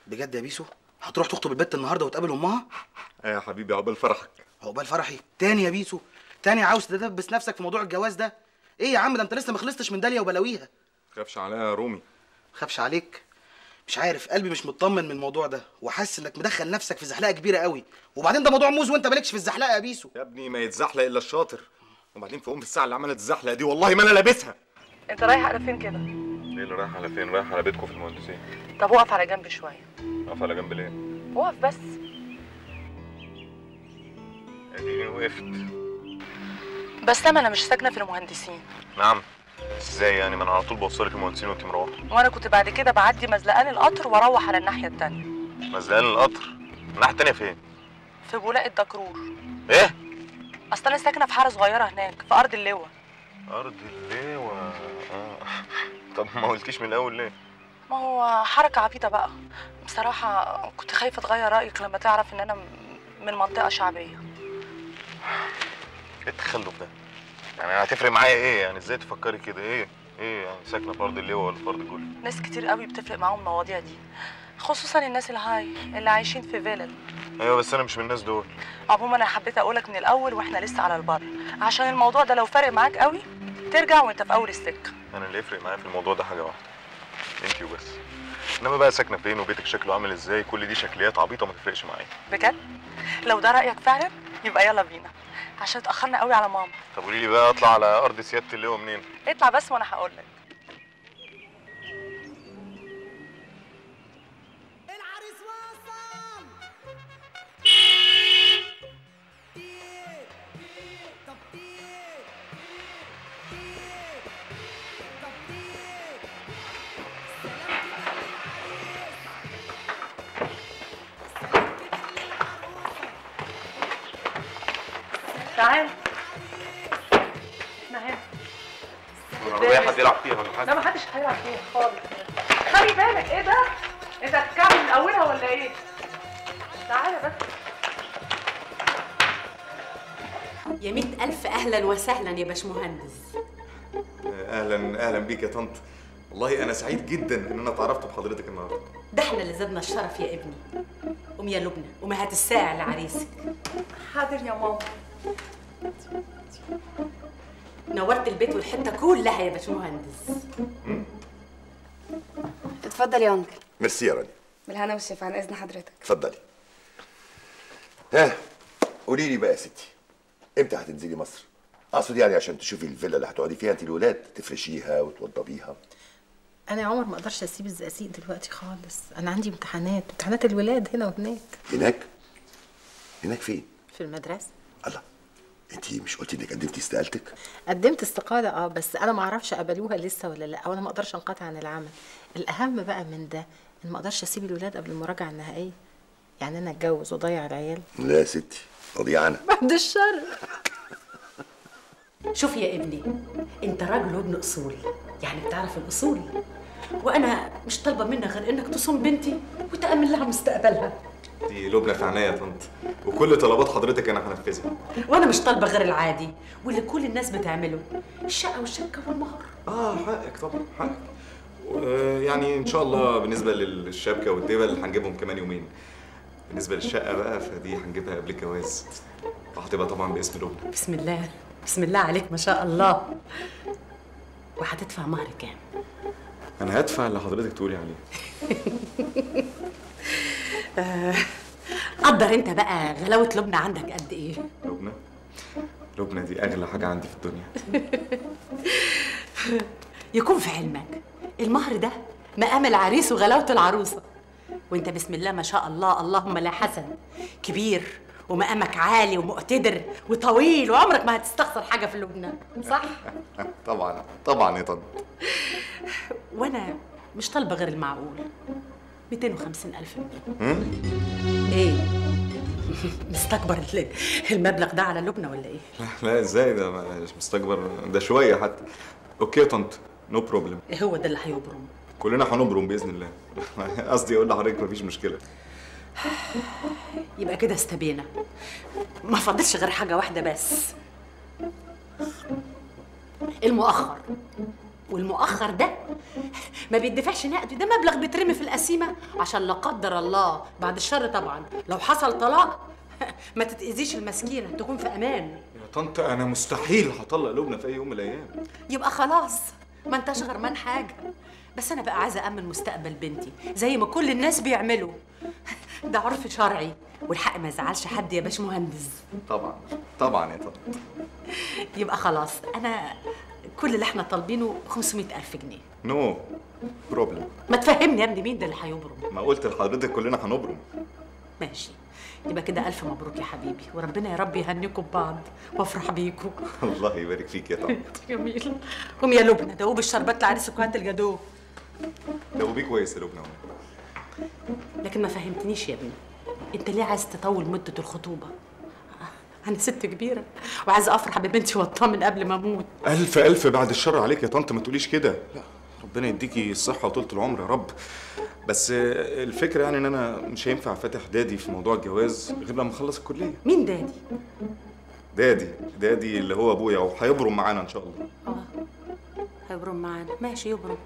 بجد يا بيسو هتروح تخطب البت النهارده وتقابل امها ايه يا حبيبي عقبال فرحك عقبال فرحي تاني يا بيسو تاني عاوز تدبس نفسك في موضوع الجواز ده ايه يا عم ده انت لسه ما خلصتش من داليا وبلاويها تخافش عليا يا رومي خافش عليك مش عارف قلبي مش مطمن من الموضوع ده وحاسس انك مدخل نفسك في زحلقه كبيره قوي وبعدين ده موضوع موز وانت مالكش في الزحلقه يا بيسو يا ابني ما يتزحلق الا الشاطر وبعدين في ام الساعه اللي عملت الزحلقه دي والله ما انا لابسها انت رايح على فين كده ليه اللي رايح على فين رايح على بيتكم في المهندسين طب وقف على جنب شويه اقف على جنب ليه وقف بس اديني وقفت بس لما انا مش ساكنه في المهندسين نعم ازاي يعني ما انا على طول بوصلك المهندسين وانت مروحه وانا كنت بعد كده بعدي مزلقان القطر واروح على الناحيه التانية مزلقان القطر الناحيه التانيه فين في بولاق الدكرور ايه اصل انا ساكنه في حاره صغيره هناك في ارض اللواء ارض اللواء آه. طب ما قلتيش من الاول ليه ما هو حركه عبيطه بقى بصراحه كنت خايفه تغير رايك لما تعرف ان انا م- من منطقه شعبيه ايه التخلف ده يعني هتفرق معايا ايه يعني ازاي تفكري كده ايه ايه يعني ساكنه في ارض اللواء ولا في ارض الجول ناس كتير قوي بتفرق معاهم المواضيع دي خصوصا الناس الهاي اللي عايشين في فيلل ايوه بس انا مش من الناس دول عموما انا حبيت اقولك من الاول واحنا لسه على البر عشان الموضوع ده لو فارق معاك قوي ترجع وانت في اول السكه انا اللي يفرق معايا في الموضوع ده حاجه واحده انتي وبس انما بقى ساكنه فين وبيتك شكله عامل ازاي كل دي شكليات عبيطه ما تفرقش معايا بجد لو ده رايك فعلا يبقى يلا بينا عشان اتاخرنا قوي على ماما طب قولي لي بقى اطلع على ارض سياده اللواء منين اطلع بس وانا هقول لك العريس وصل طب ديك ديك طب ديك سلام كده للعريس سلام كده للعروسة تعال احنا هنا العربيه حد يلعب فيها ولا لا حاجه ما حدش هيلعب فيها خالص خلي بالك ايه ده انت هتكمل من اولها ولا ايه تعالى بس يا مئة ألف أهلا وسهلا يا باشمهندس اهلا اهلا بيك يا طنط والله انا سعيد جدا ان انا اتعرفت بحضرتك النهارده ده احنا اللي زادنا الشرف يا ابني قوم يا لبنى قوم هات الساعة لعريسك حاضر يا ماما نورت البيت والحتة كلها يا باشمهندس اتفضل يا انكل ميرسي يا رانيا بالهنا والشفا عن اذن حضرتك اتفضلي ها قولي لي بقى يا ستي امتى هتنزلي مصر اقصد يعني عشان تشوفي الفيلا اللي هتقعدي فيها انت الولاد تفرشيها وتوضبيها انا يا عمر ما اقدرش اسيب الزقازيق دلوقتي خالص انا عندي امتحانات امتحانات الولاد هنا وهناك هناك هناك فين في المدرسه الله انت مش قلتي انك قدمتي استقالتك قدمت استقاله اه بس انا ما اعرفش قبلوها لسه ولا لا وانا ما اقدرش انقطع عن العمل الاهم بقى من ده ان ما اقدرش اسيب الولاد قبل المراجعه النهائيه يعني انا اتجوز واضيع العيال لا يا ستي اضيع انا بعد الشر شوف يا ابني انت راجل وابن اصول يعني بتعرف الاصول وانا مش طالبه منك غير انك تصون بنتي وتامن لها مستقبلها دي لبنى في عينيا يا طنط وكل طلبات حضرتك انا هنفذها وانا مش طالبه غير العادي واللي كل الناس بتعمله الشقه والشبكه والمهر اه حقك طبعا حقك و- يعني ان شاء الله بالنسبه للشبكه والدبل هنجيبهم كمان يومين بالنسبه للشقه بقى فدي هنجيبها قبل الجواز وهتبقى طبعا باسم لبنى بسم الله بسم الله عليك ما شاء الله وهتدفع مهر كام انا هدفع اللي حضرتك تقولي عليه قدر انت بقى غلاوه لبنى عندك قد ايه لبنى لبنى دي اغلى حاجه عندي في الدنيا يكون في علمك المهر ده مقام العريس وغلاوه العروسه وانت بسم الله ما شاء الله اللهم لا حسن كبير ومقامك عالي ومقتدر وطويل وعمرك ما هتستخسر حاجه في لبنى صح طبعا طبعا يا طنط وانا مش طالبه غير المعقول 250 الف جنيه ايه مستكبر ال- المبلغ ده على لبنى ولا ايه لا ازاي ده مش مستكبر ده شويه حتى اوكي يا طنط نو بروبلم إيه هو ده اللي هيبرم كلنا هنبرم باذن الله قصدي اقول لحضرتك مفيش مشكله يبقى كده استبينا ما فاضلش غير حاجه واحده بس المؤخر والمؤخر ده ما بيدفعش نقد ده مبلغ بيترمي في القسيمه عشان لا قدر الله بعد الشر طبعا لو حصل طلاق ما تتاذيش المسكينه تكون في امان يا طنط انا مستحيل هطلق لبنى في اي يوم من الايام يبقى خلاص ما انتش غرمان حاجه بس انا بقى عايزه امن مستقبل بنتي زي ما كل الناس بيعملوا ده عرف شرعي والحق ما يزعلش حد يا باش مهندس طبعا طبعا يا طنط يبقى خلاص انا كل اللي احنا طالبينه 500 الف جنيه نو بروبلم ما تفهمني يا ابني مين ده اللي هيبرم ما قلت لحضرتك كلنا هنبرم ماشي يبقى كده الف مبروك يا حبيبي وربنا يا رب يهنيكم ببعض وافرح بيكم الله يبارك فيك يا طنط جميل قوم يا لبنى دوب الشربات لعريس وكوات الجاتوه دوبيه كويس يا لبنى لكن ما فهمتنيش يا ابني انت ليه عايز تطول مده الخطوبه انا ست كبيره وعايزه افرح ببنتي واطمن قبل ما اموت ألف ألف بعد الشر عليك يا طنط ما تقوليش كده لا ربنا يديكي الصحة وطولة العمر يا رب بس آه، الفكرة يعني إن أنا مش هينفع فاتح دادي في موضوع الجواز غير لما أخلص الكلية مين دادي دادي دادي اللي هو أبويا وهيبرم معانا إن شاء الله اه هيبرم معانا ماشي يبرم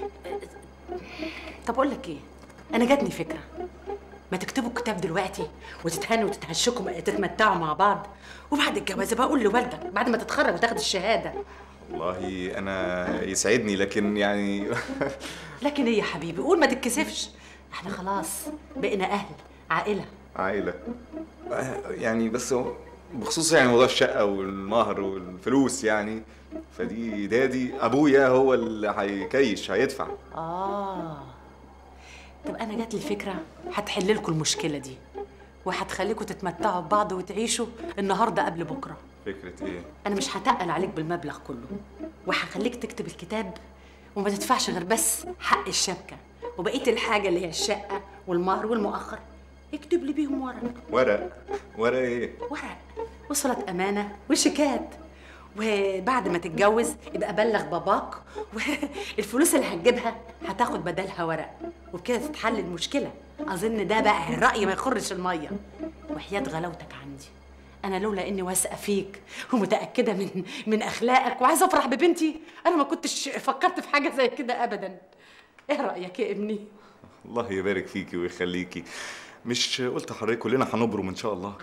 طب اقول لك ايه انا جاتني فكره ما تكتبوا الكتاب دلوقتي وتتهنوا وتتهشكوا تتمتعوا مع بعض وبعد الجواز بقى اقول لوالدك بعد ما تتخرج وتاخد الشهاده والله أنا يسعدني لكن يعني لكن ايه يا حبيبي قول ما تتكسفش احنا خلاص بقينا اهل عائله عائلة آه، يعني بس هو بخصوص يعني موضوع الشقة والمهر والفلوس يعني فدي دادي أبويا هو اللي هيكيش هيدفع اه طب انا جات لي فكره هتحل لكم المشكله دي وهتخليكم تتمتعوا ببعض وتعيشوا النهارده قبل بكره فكرة إيه؟ انا مش هتقل عليك بالمبلغ كله وهخليك تكتب الكتاب وما تدفعش غير بس حق الشبكه وبقيه الحاجه اللي هي الشقه والمهر والمؤخر اكتب لي بيهم ورق ورق ورق إيه؟ ورق وصلت امانه وشيكات وبعد ما تتجوز يبقى بلغ باباك والفلوس اللي هتجيبها هتاخد بدلها ورق وبكده تتحل المشكله اظن ده بقى الراي ما يخرش الميه وحياه غلاوتك عندي انا لولا اني واثقه فيك ومتاكده من من اخلاقك وعايزه افرح ببنتي انا ما كنتش فكرت في حاجه زي كده ابدا ايه رايك يا ابني الله يبارك فيكي ويخليكي مش قلت لحضرتك كلنا هنبرم ان شاء الله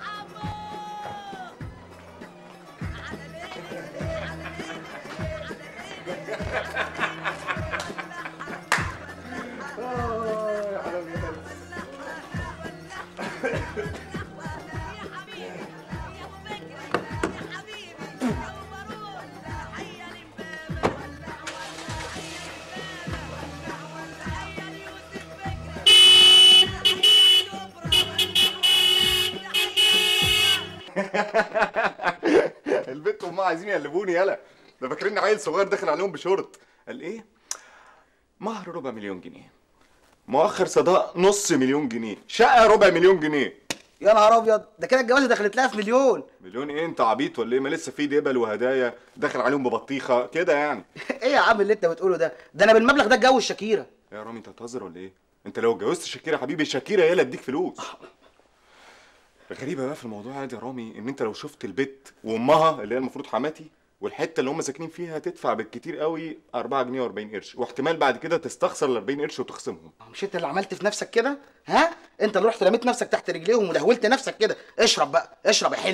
البنت وامها عايزين يقلبوني يلا ده فاكرين عيل صغير داخل عليهم بشورت قال ايه مهر ربع مليون جنيه مؤخر صداق نص مليون جنيه شقه ربع مليون جنيه يا نهار ابيض ده كده الجوازه دخلت لها في مليون مليون ايه انت عبيط ولا ايه ما لسه في دبل وهدايا داخل عليهم ببطيخه كده يعني ايه يا عم اللي انت بتقوله ده ده انا بالمبلغ ده اتجوز شاكيره يا رامي انت هتهزر ولا ايه انت لو اتجوزت شاكيرا يا حبيبي شاكيرا هي اللي اديك فلوس الغريبه بقى في الموضوع ده يا رامي ان انت لو شفت البت وامها اللي هي المفروض حماتي والحته اللي هم ساكنين فيها هتدفع بالكتير قوي 4 جنيه و40 قرش واحتمال بعد كده تستخسر ال 40 قرش وتخصمهم مش انت اللي عملت في نفسك كده ها انت اللي رحت رميت نفسك تحت رجليهم ولهولت نفسك كده اشرب بقى اشرب يا حلو